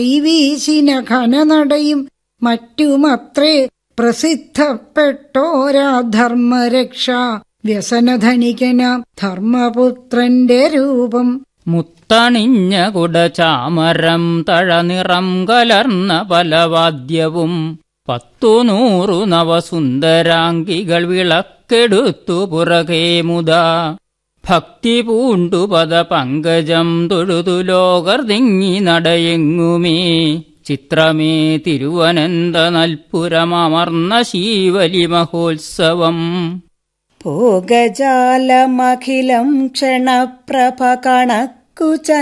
ഈ വീശിന ഘനനടയും മറ്റുമത്രേ പ്രസിദ്ധപ്പെട്ടോരാ ധർമ്മരക്ഷ വ്യസനധനികന ധർമ്മപുത്രന്റെ രൂപം മുത്തണിഞ്ഞ കുടചാമരം തഴനിറം കലർന്ന പലവാദ്യവും പത്തു നൂറു നവസുന്ദരാംഗികൾ വിളക്കെടുത്തു പുറകെ മുതാ ഭക്തി പൂണ്ടു പദ പങ്കജം തൊഴുതു ലോകർ തിങ്ങി നടയെങ്ങുമേ ചിത്രമേ തിരുവനന്ത നൽപുരമർന്ന ശീവലി മഹോത്സവം ഭോഗജാലമഖിലം ക്ഷണപ്രഭ കണക്കു